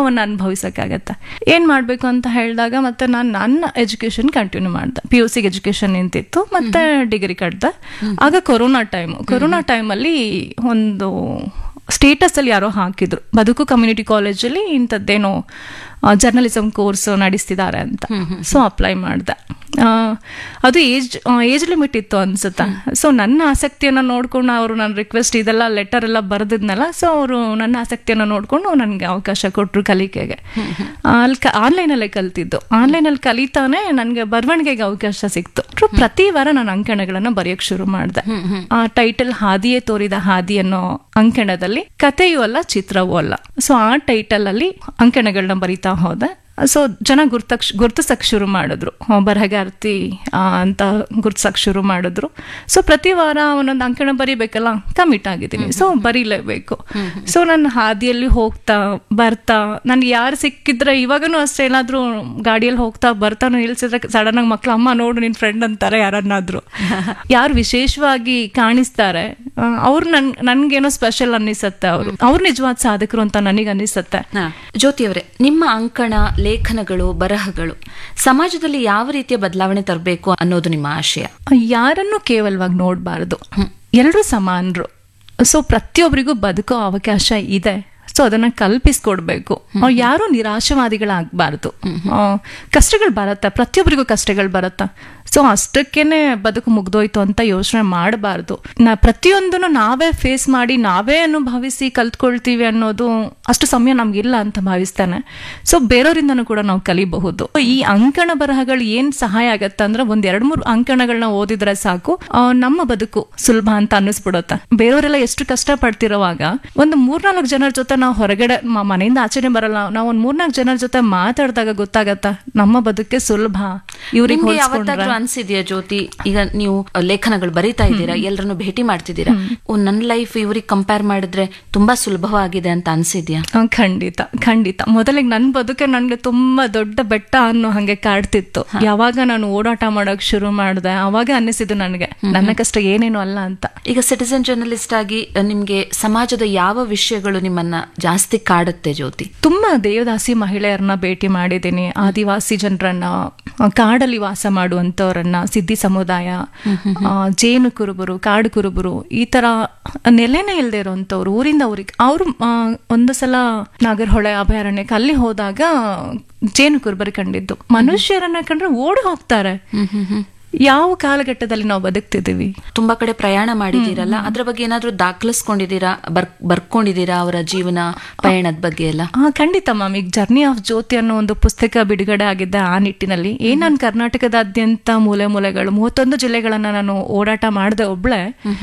ಸುಖವನ್ನು ಅನುಭವಿಸಕ್ಕಾಗತ್ತೆ ಏನ್ ಮಾಡ್ಬೇಕು ಅಂತ ಹೇಳಿದಾಗ ಮತ್ತೆ ನಾನು ನನ್ನ ಎಜುಕೇಶನ್ ಕಂಟಿನ್ಯೂ ಮಾಡ್ದೆ ಪಿ ಯು ಸಿಗೆ ಎಜುಕೇಶನ್ ನಿಂತಿತ್ತು ಮತ್ತೆ ಡಿಗ್ರಿ ಕಟ್ದೆ ಆಗ ಕೊರೋನಾ ಟೈಮ್ ಕೊರೋನಾ ಟೈಮಲ್ಲಿ ಒಂದು ಸ್ಟೇಟಸ್ ಅಲ್ಲಿ ಯಾರೋ ಹಾಕಿದ್ರು ಬದುಕು ಕಮ್ಯುನಿಟಿ ಕಾಲೇಜಲ್ಲಿ ಇಂಥದ್ದೇನೋ ಜರ್ನಲಿಸಮ್ ಕೋರ್ಸ್ ನಡೆಸ್ತಿದ್ದಾರೆ ಅಂತ ಸೊ ಅಪ್ಲೈ ಮಾಡಿದೆ ಅದು ಏಜ್ ಏಜ್ ಲಿಮಿಟ್ ಇತ್ತು ಅನ್ಸುತ್ತೆ ಸೊ ನನ್ನ ಆಸಕ್ತಿಯನ್ನು ನೋಡ್ಕೊಂಡು ಅವರು ನನ್ನ ರಿಕ್ವೆಸ್ಟ್ ಇದೆಲ್ಲ ಲೆಟರ್ ಎಲ್ಲ ಬರೆದಿದ್ನಲ್ಲ ಸೊ ಅವರು ನನ್ನ ಆಸಕ್ತಿಯನ್ನು ನೋಡಿಕೊಂಡು ನನಗೆ ಅವಕಾಶ ಕೊಟ್ಟರು ಕಲಿಕೆಗೆ ಅಲ್ಲಿ ಆನ್ಲೈನಲ್ಲೇ ಕಲ್ತಿದ್ದು ಆನ್ಲೈನಲ್ಲಿ ಕಲಿತಾನೆ ನನಗೆ ಬರವಣಿಗೆಗೆ ಅವಕಾಶ ಸಿಕ್ತು ಅವ್ರು ಪ್ರತಿ ವಾರ ನಾನು ಅಂಕಣಗಳನ್ನು ಬರೆಯೋಕೆ ಶುರು ಮಾಡಿದೆ ಆ ಟೈಟಲ್ ಹಾದಿಯೇ ತೋರಿದ ಹಾದಿ ಅನ್ನೋ ಅಂಕಣದಲ್ಲಿ ಕಥೆಯೂ ಅಲ್ಲ ಚಿತ್ರವೂ ಅಲ್ಲ ಸೊ ಆ ಟೈಟಲ್ ಅಲ್ಲಿ ಅಂಕಣಗಳನ್ನ ಬರಿತಾ ಹೋದೆ ಸೊ ಜನ ಗುರ್ತಕ್ ಗುರ್ತಿಸಕ್ ಶುರು ಮಾಡಿದ್ರು ಆ, ಬರಹಗಾರ್ತಿ ಆ, ಅಂತ ಗುರ್ತಿಸಕ್ ಶುರು ಮಾಡಿದ್ರು ಸೊ ಪ್ರತಿ ವಾರ ಒಂದೊಂದು ಅಂಕಣ ಬರಿಬೇಕಲ್ಲ ಕಮಿಟ್ ಆಗಿದ್ದೀನಿ ಸೊ ಬರೀಲೇಬೇಕು ಸೊ ನನ್ನ ಹಾದಿಯಲ್ಲಿ ಹೋಗ್ತಾ ಬರ್ತಾ ನನ್ಗೆ ಯಾರು ಸಿಕ್ಕಿದ್ರೆ ಇವಾಗನೂ ಅಷ್ಟೇ ಏನಾದ್ರೂ ಗಾಡಿಯಲ್ಲಿ ಹೋಗ್ತಾ ಬರ್ತಾನು ನಿಲ್ಸಿದ್ರೆ ಸಡನ್ ಆಗಿ ಮಕ್ಳು ಅಮ್ಮ ನೋಡು ನಿನ್ ಫ್ರೆಂಡ್ ಅಂತಾರೆ ಯಾರನ್ನಾದ್ರು ಯಾರು ವಿಶೇಷವಾಗಿ ಕಾಣಿಸ್ತಾರೆ ಅವ್ರು ನನ್ ನನ್ಗೇನೋ ಸ್ಪೆಷಲ್ ಅನ್ನಿಸತ್ತೆ ಅವರು ಅವ್ರು ನಿಜವಾದ ಸಾಧಕರು ಅಂತ ನನಗೆ ಅನ್ನಿಸತ್ತೆ ಹಾ. ಜ್ಯೋತಿಯವರೇ ನಿಮ್ಮ ಅಂಕಣ ಲೇಖನಗಳು ಬರಹಗಳು ಸಮಾಜದಲ್ಲಿ ಯಾವ ರೀತಿಯ ಬದಲಾವಣೆ ತರಬೇಕು ಅನ್ನೋದು ನಿಮ್ಮ ಆಶಯ ಯಾರನ್ನು ಕೇವಲವಾಗಿ ನೋಡಬಾರದು ಎಲ್ಲರೂ ಸಮಾನರು ಸೊ ಪ್ರತಿಯೊಬ್ಬರಿಗೂ ಬದುಕೋ ಅವಕಾಶ ಇದೆ ಸೊ ಅದನ್ನ ಕಲ್ಪಿಸ್ಕೊಡ್ಬೇಕು ಅವ್ರು ಯಾರು ನಿರಾಶವಾದಿಗಳಾಗಬಾರ್ದು ಕಷ್ಟಗಳು ಬರತ್ತೆ ಪ್ರತಿಯೊಬ್ಬರಿಗೂ ಕಷ್ಟಗಳು ಬರತ್ತೆ ಸೊ ಅಷ್ಟಕ್ಕೇನೆ ಬದುಕು ಮುಗ್ದೋಯ್ತು ಅಂತ ಯೋಚನೆ ಮಾಡಬಾರ್ದು ನಾ ಪ್ರತಿಯೊಂದನ್ನು ನಾವೇ ಫೇಸ್ ಮಾಡಿ ನಾವೇ ಅನುಭವಿಸಿ ಕಲ್ತ್ಕೊಳ್ತೀವಿ ಅನ್ನೋದು ಅಷ್ಟು ಸಮಯ ನಮ್ಗಿಲ್ಲ ಅಂತ ಭಾವಿಸ್ತಾನೆ ಸೊ ಬೇರೆಯವರಿಂದನೂ ಕೂಡ ನಾವು ಕಲಿಬಹುದು ಈ ಅಂಕಣ ಬರಹಗಳು ಏನ್ ಸಹಾಯ ಆಗತ್ತೆ ಅಂದ್ರೆ ಒಂದ್ ಎರಡ್ ಮೂರು ಅಂಕಣಗಳನ್ನ ಓದಿದ್ರೆ ಸಾಕು ಆ, ನಮ್ಮ ಬದುಕು ಸುಲಭ ಅಂತ ಅನ್ನಿಸ್ಬಿಡುತ್ತೆ ಬೇರೆಯವರೆಲ್ಲ ಎಷ್ಟು ಕಷ್ಟ ಪಡ್ತಿರೋವಾಗ ಒಂದು ಮೂರ್ನಾಲ್ಕು ಜನರ ಜೊತೆ ನಾವು ಹೊರಗಡೆ ಮ- ಮನೆಯಿಂದ ಆಚರಣೆ ಬರಲ್ಲ ನಾವು ಒಂದ್ ಮೂರ್ನಾಲ್ಕು ಜನರ ಜೊತೆ ಮಾತಾಡಿದಾಗ ಗೊತ್ತಾಗತ್ತ ನಮ್ಮ ಬದುಕೆ ಸುಲಭ ಇವ್ರಿಗೆ ನಿಮ್ಗೆ ಹೋಲಿಸ್ಕೊಂಡ್ರೆ ಯಾವತ್ತಾದ್ರೂ ಅನ್ಸಿದ್ಯಾ ಜ್ಯೋತಿ ಈಗ ನೀವು ಲೇಖನಗಳು ಬರೀತಾ ಇದ್ದೀರಾ ಎಲ್ಲರನ್ನು ಭೇಟಿ ಮಾಡ್ತಿದ್ದೀರಾ ಓ ನನ್ನ ಲೈಫ್ ಇವ್ರಿಗೆ ಕಂಪೇರ್ ಮಾಡಿದ್ರೆ ತುಂಬಾ ಸುಲಭವಾಗಿದೆ ಅಂತ ಅನ್ಸಿದ್ಯಾ ಆ, ಖಂಡಿತ ಖಂಡಿತ ಮೊದಲಿಗೆ ನನ್ನ ಬದುಕೆ ನನ್ಗೆ ತುಂಬಾ ದೊಡ್ಡ ಬೆಟ್ಟ ಅನ್ನೋ ಹಂಗೆ ಕಾಡ್ತಿತ್ತು ಯಾವಾಗ ನಾನು ಓಡಾಟ ಮಾಡಕ್ ಶುರು ಮಾಡಿದೆ ಅವಾಗ ಅನ್ನಿಸಿದ್ದು ನನಗೆ ನನ್ನ ಕಷ್ಟ ಏನೇನು ಅಲ್ಲ ಅಂತ ಈಗ ಸಿಟಿಸನ್ ಜರ್ನಲಿಸ್ಟ್ ಆಗಿ ಅ, ನಿಮ್ಗೆ ಸಮಾಜದ ಯಾವ ವಿಷಯಗಳು ನಿಮ್ಮನ್ನ ಜಾಸ್ತಿ ಕಾಡುತ್ತೆ ಜ್ಯೋತಿ ತುಂಬಾ ದೇವದಾಸಿ ಮಹಿಳೆಯರನ್ನ ಭೇಟಿ ಮಾಡಿದ್ದೀನಿ ಆದಿವಾಸಿ ಜನರನ್ನ ಆ, ಕಾಡಲ್ಲಿ ವಾಸ ಮಾಡುವಂತವ್ರನ್ನ ಸಿದ್ಧಿ ಸಮುದಾಯ ಆ, ಜೇನು ಕುರುಬರು ಕಾಡು ಕುರುಬರು ಈ ತರ ನೆಲೆನೇ ಇಲ್ಲದೆ ಇರೋಂಥವ್ರು ಊರಿಂದ ಊರಿಗೆ ಅವರು ಒಂದು ಸಲ ನಾಗರಹೊಳೆ ಅಭಯಾರಣ್ಯಕ್ಕೆ ಅಲ್ಲಿ ಹೋದಾಗ ಜೇನು ಕುರುಬರು ಕಂಡಿದ್ದು ಮನುಷ್ಯರನ್ನ ಕಂಡ್ರೆ ಓಡಿ ಹೋಗ್ತಾರೆ ಯಾವ ಕಾಲಘಟ್ಟದಲ್ಲಿ ನಾವು ಬದುಕ್ತಿದ್ದೀವಿ ತುಂಬಾ ಕಡೆ ಪ್ರಯಾಣ ಮಾಡಿದೀರಲ್ಲ ಅದ್ರ ಬಗ್ಗೆ ಏನಾದ್ರೂ ದಾಖಲಿಸ್ಕೊಂಡಿದ್ದೀರಾ ಬರ್ ಬರ್ಕೊಂಡಿದ್ದೀರಾ ಅವರ ಜೀವನ ಪಯಣದ ಬಗ್ಗೆ ಎಲ್ಲ ಹಾ ಖಂಡಿತ ಮ್ಯಾಮ್ ಈಗ ಜರ್ನಿ ಆಫ್ ಜ್ಯೋತಿ ಅನ್ನೋ ಒಂದು ಪುಸ್ತಕ ಬಿಡುಗಡೆ ಆಗಿದ್ದೆ ಆ ನಿಟ್ಟಿನಲ್ಲಿ ಏನ್ ನಾನು ಕರ್ನಾಟಕದಾದ್ಯಂತ ಮೂಲೆ ಮೂಲೆಗಳು ಮೂವತ್ತೊಂದು ಜಿಲ್ಲೆಗಳನ್ನ ನಾನು ಓಡಾಟ ಮಾಡಿದೆ ಒಬ್ಳೆ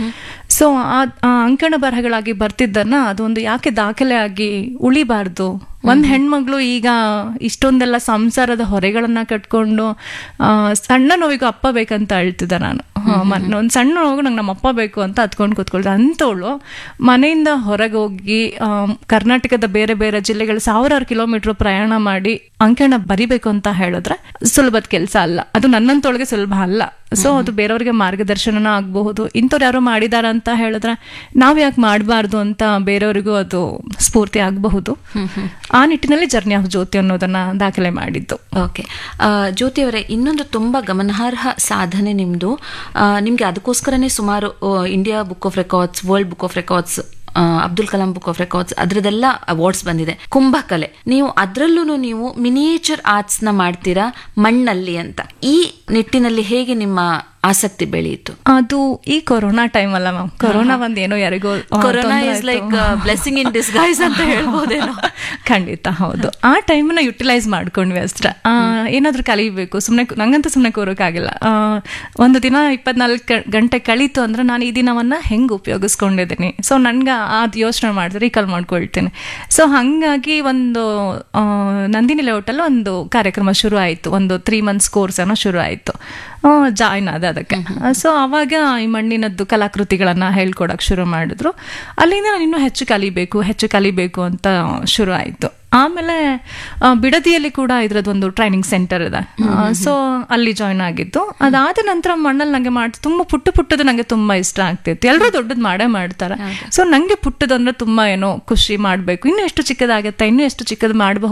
ಸೊ ಆ ಆ ಅಂಕಣ ಬರಹಗಳಾಗಿ ಬರ್ತಿದ್ದನ್ನ ಅದೊಂದು ಯಾಕೆ ದಾಖಲೆ ಆಗಿ ಉಳಿಬಾರ್ದು ಒಂದ್ ಹೆಣ್ಮಗಳು ಈಗ ಇಷ್ಟೊಂದೆಲ್ಲ ಸಂಸಾರದ ಹೊರೆಗಳನ್ನ ಕಟ್ಕೊಂಡು ಆ, ಸಣ್ಣ ನೋವಿಗೂ ಅಪ್ಪ ಬೇಕಂತ ಅಳ್ತಿದ್ದೆ ನಾನು ಆ, ಮನ್- ಒಂದ್ ಸಣ್ಣ ನೋವು ನಂಗೆ ನಮ್ಮ ಅಪ್ಪ ಬೇಕು ಅಂತ ಹತ್ಕೊಂಡು ಕೂತ್ಕೊಳ್ದೆ ಅಂತವಳು ಮನೆಯಿಂದ ಹೊರಗೆ ಹೋಗಿ ಆ, ಕರ್ನಾಟಕದ ಬೇರೆ ಬೇರೆ ಜಿಲ್ಲೆಗಳು ಸಾವಿರಾರು ಕಿಲೋಮೀಟರ್ ಪ್ರಯಾಣ ಮಾಡಿ ಅಂಕಣ ಬರಿಬೇಕು ಅಂತ ಹೇಳಿದ್ರೆ ಸುಲಭದ ಕೆಲಸ ಅಲ್ಲ ಅದು ನನ್ನಂತೊಳಗೆ ಸುಲಭ ಅಲ್ಲ ಸೊ ಅದು ಬೇರೆಯವ್ರಿಗೆ ಮಾರ್ಗದರ್ಶನನ ಆಗಬಹುದು ಇಂಥವ್ರು ಯಾರೋ ಮಾಡಿದಾರ ಅಂತ ಹೇಳಿದ್ರೆ ನಾವ್ ಯಾಕೆ ಮಾಡಬಾರ್ದು ಅಂತ ಬೇರೆಯವರಿಗೂ ಅದು ಸ್ಫೂರ್ತಿ ಆಗಬಹುದು ಆ ನಿಟ್ಟಿನಲ್ಲಿ ಜರ್ನಿ ಆಫ್ ಜ್ಯೋತಿ ಅನ್ನೋದನ್ನ ದಾಖಲೆ ಮಾಡಿದ್ದು ಓಕೆ ಜ್ಯೋತಿ ಅವರೇ ಇನ್ನೊಂದು ತುಂಬಾ ಗಮನಾರ್ಹ ಸಾಧನೆ ನಿಮ್ದು ಆ, ನಿಮ್ಗೆ ಅದಕ್ಕೋಸ್ಕರನೇ ಸುಮಾರು India book of records world book of records Abdul Kalam book of records ಅದ್ರದ್ದೆಲ್ಲ ಅವಾರ್ಡ್ಸ್ ಬಂದಿದೆ ಕುಂಭಕಲೆ ನೀವು ಅದ್ರಲ್ಲೂ ನೀವು ಮಿನಿಯೇಚರ್ ಆರ್ಟ್ಸ್ ನ ಮಾಡ್ತೀರಾ ಮಣ್ಣಲ್ಲಿ ಅಂತ ಈ ನಿಟ್ಟಿನಲ್ಲಿ ಹೇಗೆ ನಿಮ್ಮ ಆಸಕ್ತಿ ಬೆಳೆಯಿತು ಅದು ಈ ಕೊರೋನಾ ಟೈಮ್ ಅಲ್ಲ ಮ್ಯಾಮ್ ಕೊರೋನಾ ಒಂದ್ ಏನೋ ಯಾರಿಗೋ ಆ, ಕೊರೋನಾ ತೊಂದ್ರೆ ಇಸ್ ಆಯ್ತು. ಲೈಕ್ ಬ್ಲೆಸ್ಸಿಂಗ್ ಇನ್ ಡಿಸ್ಗೈಸ್ ಅಂತ ಹೇಳ್ಬೋದೇನೋ ಖಂಡಿತ ಹೌದು ಆ ಟೈಮ್ನ ಯುಟಿಲೈಸ್ ಮಾಡ್ಕೊಂಡ್ವಿ ಅಷ್ಟೇ ಆ, ಏನಾದ್ರೂ ಕಲಿಬೇಕು ಸುಮ್ಮನೆ ನಂಗಂತೂ ಸುಮ್ಮನೆ ಕೂರೋಕ್ಕಾಗಿಲ್ಲ ಆ, ಒಂದು ದಿನ ಇಪ್ಪತ್ನಾಲ್ಕು ಗಂಟೆ ಕಳೀತು ಅಂದ್ರೆ ನಾನು ಈ ದಿನವನ್ನ ಹೆಂಗ್ ಉಪಯೋಗಿಸ್ಕೊಂಡಿದ್ದೀನಿ ಸೊ ನನ್ಗೆ ಅದ್ ಯೋಚನೆ ಮಾಡಿದ್ರೆ ರೀಕಾಲ್ ಮಾಡ್ಕೊಳ್ತೀನಿ ಸೊ ಹಂಗಾಗಿ ಒಂದು ಆ, ನಂದಿನಿ ಲೇಔಟಲ್ಲಿ ಒಂದು ಕಾರ್ಯಕ್ರಮ ಶುರು ಆಯಿತು ಒಂದು ತ್ರೀ ಮಂತ್ಸ್ ಕೋರ್ಸ್ ಏನೋ ಶುರು ಆಯಿತು ಜಾಯ್ನ್ ಆದ ಅದಕ್ಕೆ ಸೊ ಅವಾಗ ಈ ಮಣ್ಣಿನದ್ದು ಕಲಾಕೃತಿಗಳನ್ನ ಹೇಳ್ಕೊಡಕ್ ಶುರು ಮಾಡಿದ್ರು ಅಲ್ಲಿಂದ ನಾನು ಇನ್ನೂ ಹೆಚ್ಚು ಕಲಿಬೇಕು ಹೆಚ್ಚು ಕಲಿಬೇಕು ಅಂತ ಶುರು ಆಯಿತು ಆಮೇಲೆ ಆ, ಬಿಡದಿಯಲ್ಲಿ ಕೂಡ ಇದ್ರದ್ದೊಂದು ಟ್ರೈನಿಂಗ್ ಸೆಂಟರ್ ಇದೆ ಸೊ ಅಲ್ಲಿ ಜಾಯ್ನ್ ಆಗಿದ್ದು ಅದಾದ ನಂತರ ಮಣ್ಣಲ್ಲಿ ನಂಗೆ ಮಾಡಿ ತುಂಬಾ ಪುಟ್ಟ ಪುಟ್ಟದು ನಂಗೆ ತುಂಬಾ ಇಷ್ಟ ಆಗ್ತಿತ್ತು ಎಲ್ಲರೂ ದೊಡ್ಡದು ಮಾಡೇ ಮಾಡ್ತಾರೆ ಸೊ ನಂಗೆ ಪುಟ್ಟದಂದ್ರೆ ತುಂಬಾ ಏನೋ ಖುಷಿ ಮಾಡ್ಬೇಕು ಇನ್ನು ಎಷ್ಟು ಚಿಕ್ಕದಾಗತ್ತೆ ಇನ್ನು ಎಷ್ಟು ಚಿಕ್ಕದು ಮಾಡಬಹುದು